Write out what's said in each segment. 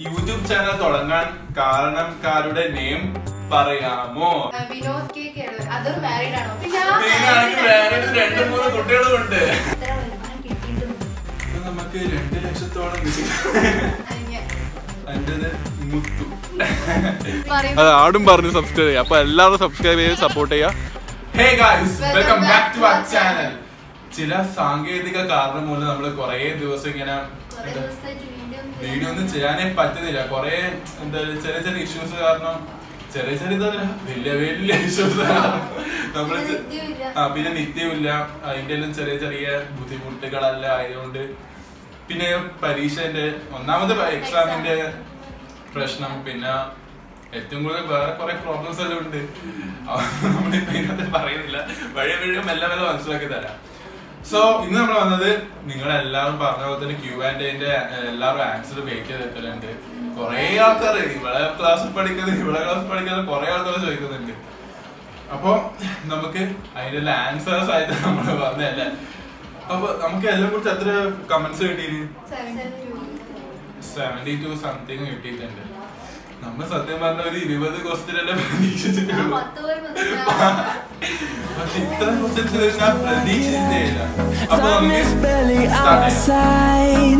YouTube channel തുടങ്ങാൻ കാരണക്കാരുടെ name പറയാമോ ആ, വിനോദ് കെ കേരള അതൊരു മാരീഡ് ആണോ പിന്നെ ആ മെയിനാണെങ്കിൽ വേറെ രണ്ട് മൂന്ന് കുട്ടികളും ഉണ്ട് എത്ര വരുമാനം കിട്ടിയിട്ടുണ്ട് ഇത് നമുക്ക് രണ്ട് ലക്ഷത്തോളം കിട്ടി അന്യ. എന്റേത് മുത്തു പറയും. അത് ആടും പറഞ്ഞു സബ്സ്ക്രൈബ് ചെയ്യുക അപ്പൊ എല്ലാവരും സബ്സ്ക്രൈബ് ചെയ്ത് സപ്പോർട്ട് ചെയ്യുക hey guys Welcome welcome back back to to our our channel ചില സാങ്കേതിക കാരണം മൂലം നമ്മൾ കുറേ ദിവസം ഇങ്ങനെ കുറേ ദിവസമായിട്ട് വീഡിയോ ഒന്നും വീഡിയോ ഒന്നും ചെയ്യാനേ പറ്റുന്നില്ല കുറേ എന്താ ചെറിയ ചെറിയ ഇഷ്യൂസ് കാരണം ചെറിയ ചെറിയ ഇതല്ല വലിയ വലിയ ഇഷ്യൂസ് നമ്മൾ പിന്നെ നിത്യമില്ല. ആ പിന്നെ നിത്യമില്ല അതിന്റെ എല്ലാം ചെറിയ ചെറിയ ബുദ്ധിമുട്ടുകളെല്ലാം ആയതുകൊണ്ട് പിന്നെ പരീക്ഷന്റെ ഒന്നാമത് എക്സാമിന്റെ പ്രശ്നം പിന്നെ ഏറ്റവും കൂടുതൽ വേറെ കുറെ പ്രോബ്ലംസ് എല്ലാം ഉണ്ട് നമ്മളിപ്പോ ഇതിനകത്ത് പറയുന്നില്ല വഴി വഴി മെല്ലെ മെല്ലെ മനസ്സിലാക്കി തരാം സോ ഇന്ന് നമ്മൾ വന്നത് നിങ്ങൾ എല്ലാവരും പറഞ്ഞ പോലെ തന്നെ ക്യൂ ആൻഡ് എന്റെ എല്ലാവരും ആൻസർ വെയിറ്റ് ചെയ്ത് നിൽക്കലുണ്ട് കുറെ ആൾക്കാർ ഇവിടെ ക്ലാസ്സിൽ പഠിക്കുന്നത് ഇവിടെ ക്ലാസ്സിൽ പഠിക്കുന്ന കുറെ ആൾക്കാർ ചോദിക്കുന്നുണ്ട് അപ്പൊ നമുക്ക് അതിന്റെ ആൻസേഴ്സ് ആയിട്ട് നമ്മൾ വന്നതല്ലേ അപ്പൊ നമുക്ക് എല്ലാം കുറിച്ച് എത്ര കമന്റ്സ് കിട്ടിയിരുന്നു Seven two. Seventy two something കിട്ടിയിട്ടുണ്ട് നമ്മൾ സത്യം പറഞ്ഞ ഒരു ഇരുപത് ക്വസ്റ്റ്യൻ അല്ലേ പ്രതീക്ഷിച്ചിട്ടുള്ളൂ ആ, പത്ത് പേര് മതി. പക്ഷെ ഇത്ര ക്വസ്റ്റ്യൻസ് ഞാൻ പ്രതീക്ഷിച്ചിട്ടേയില്ല അപ്പൊ Time നമുക്ക് is barely start our ചെയ്യാം. side.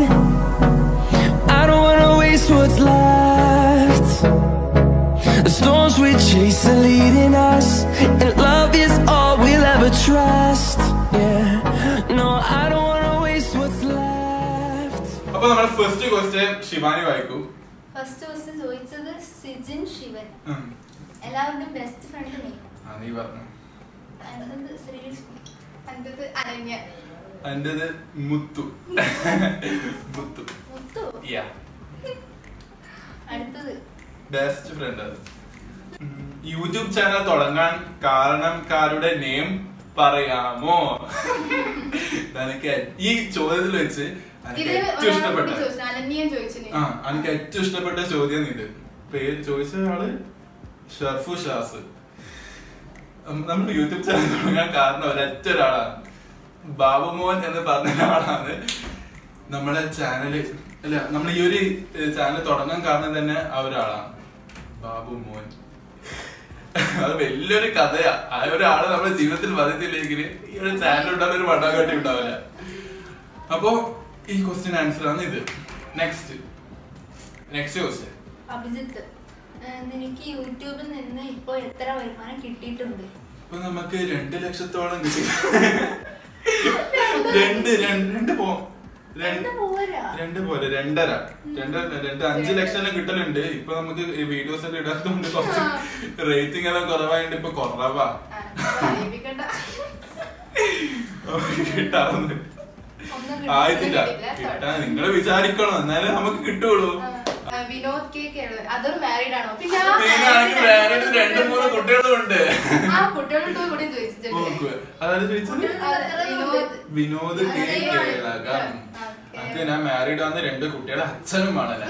I don't wanna waste what's left. The storms we chase are leading us, and love is all we'll ever trust. Yeah, no, I don't wanna waste what's left. അപ്പൊ നമ്മുടെ first question Shivani വായിക്കൂ first question ചോദിച്ചത് സിജിൻ ശിവൻ ഉം. എല്ലാവരുടെയും best friend name ആ നീ പറഞ്ഞു അടുത്തത് ശ്രീലക്ഷ്മി അടുത്തത് അനന്യ എന്റേത് മുത്തു മുത്തു മുത്തു യാ അടുത്തത് ബെസ്റ്റ് ഫ്രണ്ട് അത് യൂട്യൂബ് ചാനൽ തുടങ്ങാൻ കാരണക്കാരുടെ നെയിം പറയാമോ എനിക്ക് ഈ ചോദ്യത്തിൽ വെച്ച് എനിക്ക് ഇതില് ഏറ്റവും ഒരാളോട് ഇഷ്ടപ്പെട്ട ചോദിച്ചു അനന്യയും ചോദിച്ചു ആ എനിക്ക് ഏറ്റവും ഇഷ്ടപ്പെട്ട ചോദ്യം ഇത് പേര് ചോദിച്ച ആള് ഷർഫു ഷാസ് ഉം, നമ്മൾ യൂട്യൂബ് ചാനൽ തുടങ്ങാൻ കാരണം ഒരൊറ്റ ഒരാളാണ് ബാബുമോൻ എന്ന് പറഞ്ഞ ഒരാളാണ് നമ്മുടെ ചാനല് അല്ല നമ്മൾ ഈ ഒരു ചാനൽ തുടങ്ങാൻ കാരണം തന്നെ ആ ഒരാളാണ് ബാബുമോൻ അത് വലിയൊരു കഥയാ ആ ഒരാള് നമ്മുടെ ജീവിതത്തിൽ വന്നിട്ടില്ലെങ്കിൽ ഈ ഒരു ചാനൽ ഉണ്ടാകുന്ന ഒരു വടാകാട്ടി ഉണ്ടാവില്ല അപ്പോ ഈ ക്വസ്റ്റ്യൻ ആൻസർ ആണ് ഇത് നെക്സ്റ്റ് നെക്സ്റ്റ് ക്വസ്റ്റ്യൻ അഭിജിത്ത് ഏഹ് നിനക്ക് യൂട്യൂബിൽ നിന്ന് ഇപ്പൊ എത്ര വരുമാനം കിട്ടിയിട്ടുണ്ട് ഇപ്പൊ നമുക്ക് രണ്ട് ലക്ഷത്തോളം കിട്ടി രണ്ട് രണ്ട് രണ്ട് പോ രണ്ട് പോരാ രണ്ട് പോലെ രണ്ടര രണ്ട് രണ്ട് അഞ്ച് ലക്ഷം എല്ലാം കിട്ടലുണ്ട് ഇപ്പൊ നമുക്ക് ഈ വീഡിയോസ് എല്ലാം ഇടാത്തതുകൊണ്ട് കുറച്ച് റേറ്റിംഗ് എല്ലാം കുറവായിട്ട് ഇപ്പൊ കുറവാ ആ, പറയിപ്പിക്കണ്ട. കിട്ടാവുന്ന ഒന്നും കിട്ടി- ആയിട്ടില്ല ഒന്നും കിട്ടിയില്ല. കിട്ടാൻ നിങ്ങൾ വിചാരിക്കണം എന്നാലേ നമുക്ക് കിട്ടുള്ളൂ ആ, ആ, വിനോദ് കെ കേരള അതൊരു മാരീഡ് ആണോ പിന്നെ ആ മെയിനാണെങ്കിൽ married വേറെ രണ്ട് മൂന്ന് കുട്ടികളും ഉണ്ട് ആ കുട്ടികളോട് കൂടി ചോദിച്ചിട്ടുണ്ട് നോക്കുക അതായത് ചോദിച്ചത് ആ, വിനോദ് വിനോദ് കെ അതെയാണ്. കേളകം ആ, ഓക്കേ. അത് ഞാൻ മാരീഡ് ആവുന്ന രണ്ട് കുട്ടിയുടെ അച്ഛനുമാണ് ഞാൻ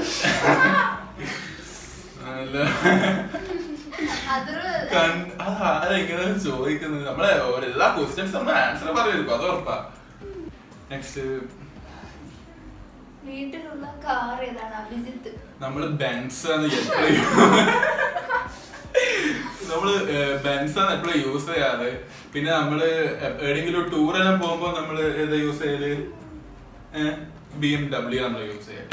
അല്ല. അതൊരു കൺ- ആ, ആരെങ്ങനെ ചോദിക്കുന്നത് നമ്മളെ ഒരു എല്ലാ ക്വസ്റ്റ്യൻസ് നമ്മൾ ആൻസർ പറയുമായിരിക്കും അത് ഉറപ്പാ നെക്സ്റ്റ് വീട്ടിലുള്ള കാർ ഏതാണ് അഭിജിത്ത് നമ്മള് ബെൻസ് ആണ് എപ്പോഴും നമ്മള് ബെൻസ് ആണ് എപ്പോഴും യൂസ് ചെയ്യാറ് പിന്നെ നമ്മള് എവിടെയെങ്കിലും ടൂർ എല്ലാം പോകുമ്പോ നമ്മള് ഏതാ യൂസ് ചെയ്യല് ബി എം ഡബ്ല്യു നമ്മൾ യൂസ് ചെയ്യാറ്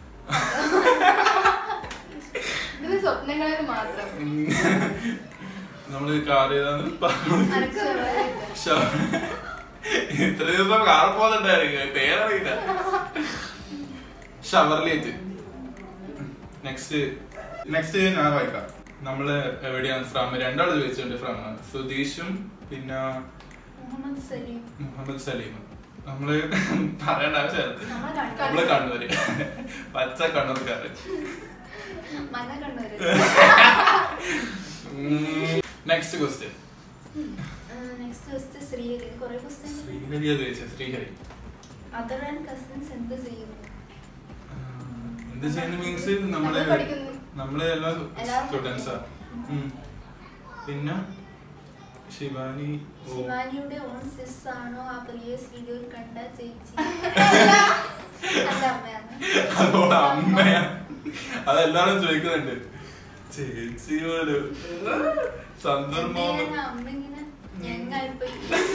ഇതിന് സ്വപ്നങ്ങളിൽ മാത്രം നമ്മള് കാർ ഏതാന്ന് പറഞ്ഞു അനക്ക് ഷ- ഇത്ര ദിവസം കാർ പോകുന്നുണ്ടായിരിക്കും പേരറിയില്ല ഷവർലേറ്റ് നെക്സ്റ്റ് നെക്സ്റ്റ് ഞാൻ വായിക്കാം നമ്മള് എവിടെയാണ് ഫ്രം രണ്ടാള് ചോദിച്ചിട്ടുണ്ട് ഫ്രം സുധീഷും പിന്നെ മുഹമ്മദ് സലീം മുഹമ്മദ് സലീമും നമ്മള് പറയേണ്ട ആവശ്യമില്ല നമ്മള് കണ്ണൂര്. നമ്മള് കണ്ണൂര് പച്ച കണ്ണൂർക്കാര് മഞ്ഞ Kannur next question next quest Sreehari കുറെ ക്വസ്റ്റ്യൻ ശ്രീഹരിയാ ചോദിച്ചത് ശ്രീഹരി അതർ ആൻഡ് കസിൻസ് എന്ത് ചെയ്യുന്നു എന്ത് ചെയ്യുന്ന മീൻസ് നമ്മള് നമ്മള് പഠിക്കുന്നു. നമ്മള് എല്ലാ എല്ലാവരും സ്റ്റുഡൻസാ പഠിക്കുന്നു. പിന്നെ ശിവാനി ഓ ശിവാനിയുടെ ഓൺ സിസ് ആണോ ആ പ്രീവിയസ് വീഡിയോയിൽ കണ്ട ചേച്ചി അല്ല അമ്മയാണ് അതോടെ അമ്മയാ അതെല്ലാരും ചോദിക്കുന്നുണ്ട് ചേച്ചി പോലും സന്ദർഭം എന്റെ അമ്മ ഇങ്ങനെ ഞങ്ങായിപ്പോയി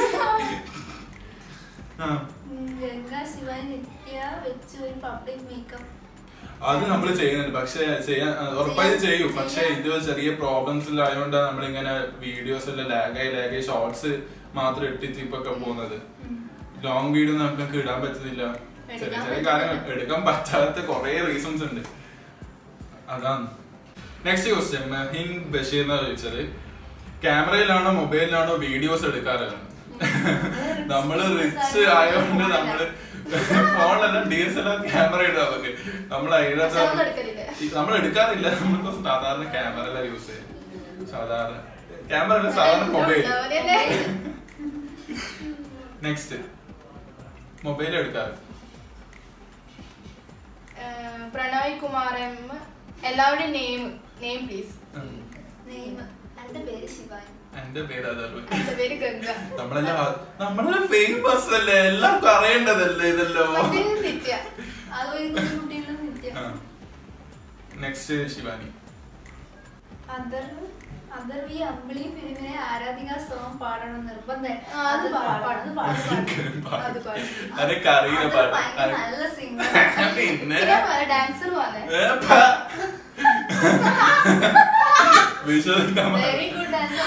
ആ ഗംഗ ശിവാനി നിത്യ വെച്ച് ഒരു പബ്ലിക് മേക്കപ്പ് അത് നമ്മൾ ചെയ്യുന്നുണ്ട് പക്ഷെ ചെയ്യാൻ ഉറപ്പായും ചെയ്യാൻ- ചെയ്യും പക്ഷെ ചെയ്യാൻ. ഇത് ചെറിയ പ്രോബ്ലംസിലായോണ്ടാണ് നമ്മളിങ്ങനെ വീഡിയോസ് എല്ലാം ലാഗായി ലാഗായി ഷോർട്സ് മാത്രം ഇട്ടിട്ട് ഇപ്പൊ ഒക്കെ പോകുന്നത് ലോങ് വീഡിയോ നമുക്ക് ഇടാൻ പറ്റുന്നില്ല ചെറിയ എടുക്കാൻ ചെറിയ പറ്റില്ല. കാര്യങ്ങൾ എടുക്കാൻ പറ്റാത്ത കുറെ റീസൺസ് ഉണ്ട് അതാണ് നെക്സ്റ്റ് ക്വസ്റ്റ്യൻ മഹിൻ ബഷീർ എന്നാ ചോദിച്ചത് ക്യാമറയിലാണോ മൊബൈലിലാണോ വീഡിയോസ് എടുക്കാറുള്ളത് നമ്മള് റിച്ച് ആയതുകൊണ്ട് നമ്മള് ഫോണിലെല്ലാം D S L R camera ഇടാം നമുക്ക് നമ്മൾ പക്ഷെ അതൊന്നും അതിനകത്ത് എടുക്കലില്ല. നമ്മൾ എടുക്കാറില്ല നമ്മൾ സാധാരണ ക്യാമറ എല്ലാം യൂസ് ചെയ്യും സാധാരണ ക്യാമറ അല്ല സാധാരണ മൊബൈൽ അവരല്ലേ? നെക്സ്റ്റ് മൊബൈൽ എടുക്കാറ് ഏഹ് പ്രണയ് കുമാർ എം എല്ലാവരുടെയും നെയിം നെയിം പ്ലീസ് ഉം. നെയ്മ എന്റെ പേര് ശിവാനി എന്റെ പേര് അതല്ലേ എന്റെ പേര് ഗംഗ നമ്മളെല്ലാം നമ്മളെല്ലാം ഫേമസ് അല്ലേ എല്ലാവർക്കും അറിയേണ്ടതല്ലേ ഇതല്ലോ മറ്റേ നിത്യ അത് ഒരു കുട്ടികളും നിത്യ നെക്സ്റ്റ് ശിവാനി അതർ അതർവി അമ്പിളി ഫിലിമിനെ ആരാധിക സോങ് പാടണം നിർബന്ധം ആ, അത് പാ- പാട്, അത് പാട്, പാട്. അത് പാട്. അതൊക്കെ അറിയില്ല അത് പാട്ട് ഭയങ്കര നല്ല സിംഗർ പിന്നെ പിന്നെ ഡാൻസർ വന്നേ ഏ, പ. വിശ്വസിക്കാൻ വെരി ഗുഡ് ഏ,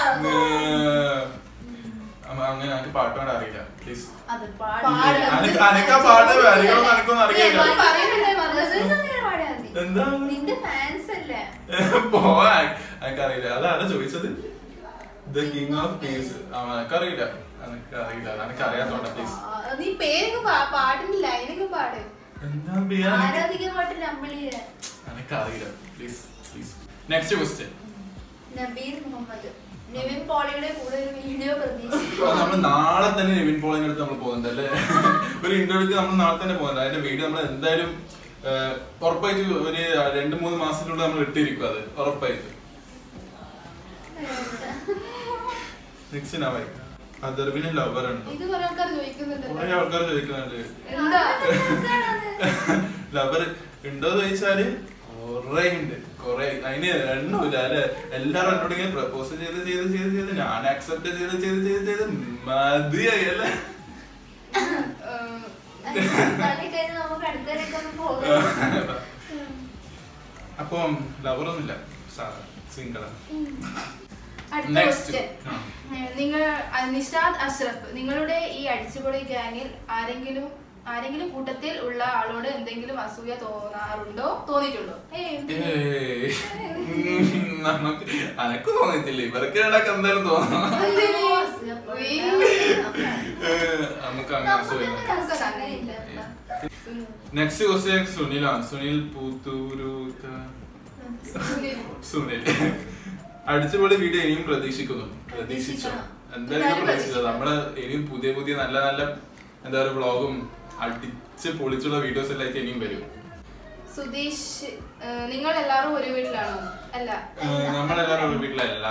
അമ്മ, അങ്ങനെ എനിക്ക് പാട്ട് പാടാൻ അറിയില്ല പ്ലീസ് അത് പാട്. അനക്ക് അനക്കാ പാട്ട് അറിയണമെന്ന് അനക്കൊന്നും അറിയില്ല ഏ, പറയുന്നില്ലേ പറഞ്ഞത്? എന്താ നിന്റെ ഫാൻസ് അല്ലേ പോവാ എനിക്കറിയില്ല അതാണ് ചോദിച്ചത് ദ കിങ് ഓഫ് പീസ് എനിക്കറിയില്ല എനിക്കറിയില്ല എനിക്കറിയാത്തോണ്ട പ്ലീസ് ആ, നീ പേരൊക്കെ പാ- പാട്ടിന്റെ ലൈനൊക്കെ പാട് എന്താ ചെയ്യാ ആരാധിക പാട്ടിൽ അമ്പിളിയെ എനിക്കറിയില്ല please please next question Nabeer Muhammad Nivin പോളിയുടെ കൂടെ ഒരു വീഡിയോ പ്രതീക്ഷിക്കുന്നു നമ്മൾ നാളെ തന്നെ നിവിൻ പോളിന്റെ അടുത്ത് നമ്മൾ പോകുന്നുണ്ട് അല്ലേ ഒരു ഇന്റർവ്യൂക്ക് നമ്മൾ നാളെ തന്നെ പോകുന്നുണ്ട് അതിന്റെ വീഡിയോ നമ്മൾ എന്തായാലും ഏഹ്, ഉറപ്പായിട്ട് ഒരു രണ്ട് മൂന്ന് മാസത്തിനുള്ളിൽ നമ്മൾ ഇട്ടിരിക്കും അത് ഉറപ്പായിട്ട് നെക്സ്റ്റ് നവായി അതർവിന് ലവർ ഉണ്ട് ഇത് കുറെ ആൾക്കാർ ചോദിക്കുന്നുണ്ട് കുറെ ആൾക്കാർ ചോദിക്കുന്നുണ്ട് എന്താ ലവർ ഉണ്ടോ ചോദിച്ചാല് കൊറേ ഉണ്ട് കൊറേ അതിന് എണ്ണമില്ല അല്ലെ എല്ലാരും എന്നോട് ഇങ്ങനെ പ്രപ്പോസ് ചെയ്ത് ചെയ്ത് ചെയ്ത് ചെയ്ത് ഞാൻ അക്സെപ്റ്റ് ചെയ്ത് ചെയ്ത് ചെയ്ത് ചെയ്ത് മതിയായി അല്ലേ ഏഹ്, തള്ളിക്കഴിഞ്ഞ് നമുക്ക് അടുത്തവരൊക്കെ ഒന്ന് പോകാം അപ്പം ലവറൊന്നുമില്ല സാധാ സിംഗിളാണ് അടുത്ത നെക്സ്റ്റ് ക്വസ്റ്റ്യൻ നിങ്ങൾ അഹ് നിഷാദ് അഷ്റഫ് നിങ്ങളുടെ ഈ അടിച്ചുപൊളി ഗ്യാങ്ങിൽ ആരെങ്കിലും ആരെങ്കിലും കൂട്ടത്തിൽ ഉള്ള ആളോട് എന്തെങ്കിലും അസൂയ തോന്നാറുണ്ടോ തോന്നിയിട്ടുണ്ടോ ഏയ്, എന്തിന്? നമുക്ക് അനക്ക് തോന്നിയിട്ടില്ല ഇവർക്ക് ഇടക്ക് എന്തായാലും തോന്നണം എന്തിന്? ഏഹ്, നമുക്ക് അങ്ങനെ അസൂയ നെക്സ്റ്റ് ക്വസ്റ്റ്യൻ സുനിലാണ് സുനിൽ പൂത്തൂരൂത്ത സുനിൽ അടിച്ചുപൊളി വീഡിയോ ഇനിയും പ്രതീക്ഷിക്കുന്നു പ്രതീക്ഷിച്ചോ എന്തായാലും പ്രതീക്ഷിച്ചോ നമ്മള് ഇനിയും പുതിയ പുതിയ നല്ല നല്ല എന്താ പറയുക വ്ളോഗും അടിച്ച് പൊളിച്ചുള്ള വീഡിയോസ് എല്ലാം ആയിട്ട് ഇനിയും വരും സുധീഷ് ഏഹ്, നിങ്ങൾ എല്ലാവരും ഒരു വീട്ടിലാണോ അല്ല ഏഹ് നമ്മളെല്ലാരും ഒരു വീട്ടിലല്ല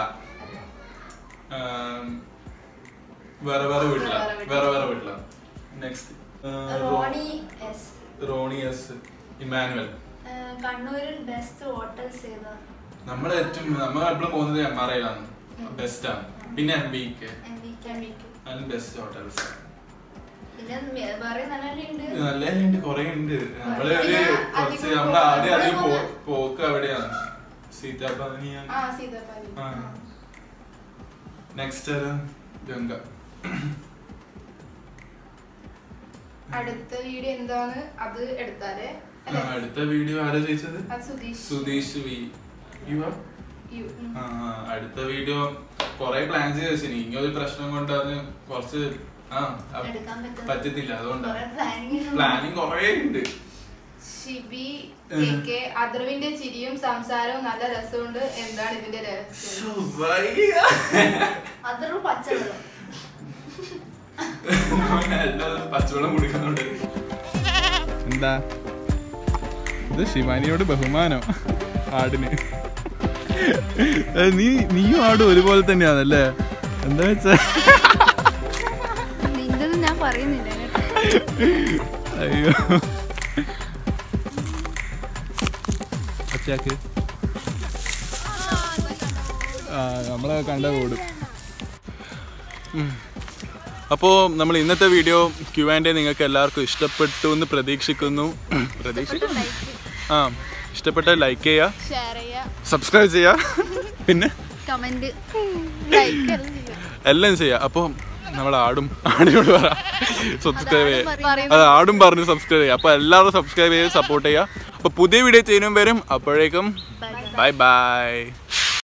ഏഹ് വേറെ വേറെ വീട്ടിലാണ് വേറെ വേറെ വീട്ടിലാണ് next Roni S Roni S Immanuel കണ്ണൂരിൽ ബെസ്റ്റ് ഹോട്ടൽസ് ഏതാ നമ്മൾ ഏറ്റവും നമ്മൾ എപ്പോഴും പോകുന്നത് എം ആർ ഐയിലാണ് ബെസ്റ്റ് ആണ് പിന്നെ M B K M V K അതിന് ബെസ്റ്റ് ഹോട്ടൽസ് പിന്നെ മെ- വേറെ നല്ല ഉണ്ട് നല്ല ഉണ്ട് കൊറേ ഉണ്ട് നമ്മള് ഒരു പിന്നെ കുറച്ച് അധികം നമ്മള് ആദ്യം അധികം നമ്മള് പോ- പോക്ക് അവിടെയാണ് സീതാഭവനിയാണ് ആ സീതപ്പാലി നെക്സ്റ്റ് ഗംഗ അടുത്ത വീഡിയോ എന്താണ് അത് എടുത്താലേ ആ, അല്ലേ? അടുത്ത വീഡിയോ ആരാ ചോദിച്ചത് അത് സുധീഷ് സുധീഷ് വി യു ആ? യു ഉം. ആ, ആ, അടുത്ത വീഡിയോ കൊറേ പ്ലാൻ ചെയ്ത് വെച്ചിന് ഇനി ഒരു പ്രശ്നം കൊണ്ട് അത് കുറച്ച് ആ അ- എടുക്കാൻ പറ്റും പറ്റത്തില്ല അതുകൊണ്ടാണ് കുറെ പ്ലാനിങ് പ്ലാനിങ് കൊറേ ഉണ്ട് ഷിബി കെ കെ അദ്രവിന്റെ ചിരിയും സംസാരവും നല്ല രസമുണ്ട് എന്താണ് ഇതിന്റെ രഹസ്യം വയ്യ. അതൊരു പച്ചവെള്ളം എല്ലാവരും പച്ചവെള്ളം കുടിക്കുന്നുണ്ട് എന്താ ഇത് ശിവാനിയോട് ബഹുമാനം ആടിന് ഏ, നീ നീയും ആടും ഒരുപോലെ തന്നെയാണല്ലേ എന്താ വെച്ചാ നിന്റത് ഞാൻ പറയുന്നില്ല അയ്യോ സെറ്റാക്ക് ആ നമ്മളെ കണ്ട ഓടും അപ്പോൾ നമ്മൾ ഇന്നത്തെ വീഡിയോ ക്യു ആൻഡ് നിങ്ങൾക്ക് എല്ലാവർക്കും ഇഷ്ടപ്പെട്ടു എന്ന് പ്രതീക്ഷിക്കുന്നു പ്രതീക്ഷിക്കുന്നു ആ ഇഷ്ടപ്പെട്ട ലൈക്ക് ചെയ്യുക ഷെയർ ചെയ്യുക സബ്സ്ക്രൈബ് ചെയ്യുക പിന്നെ കമന്റ് ലൈക്ക് എല്ലാം ചെയ്യുക അപ്പോൾ നമ്മൾ ആടും ആടിനോട് പറ സബ്സ്ക്രൈബ് ചെയ്യുക അത് ആടും പറഞ്ഞ് സബ്സ്ക്രൈബ് ചെയ്യുക അപ്പോൾ എല്ലാവരും സബ്സ്ക്രൈബ് ചെയ്ത് സപ്പോർട്ട് ചെയ്യുക അപ്പോൾ പുതിയ വീഡിയോ ചെയ്യുന്നവരും വരും അപ്പോഴേക്കും ബൈ ബൈ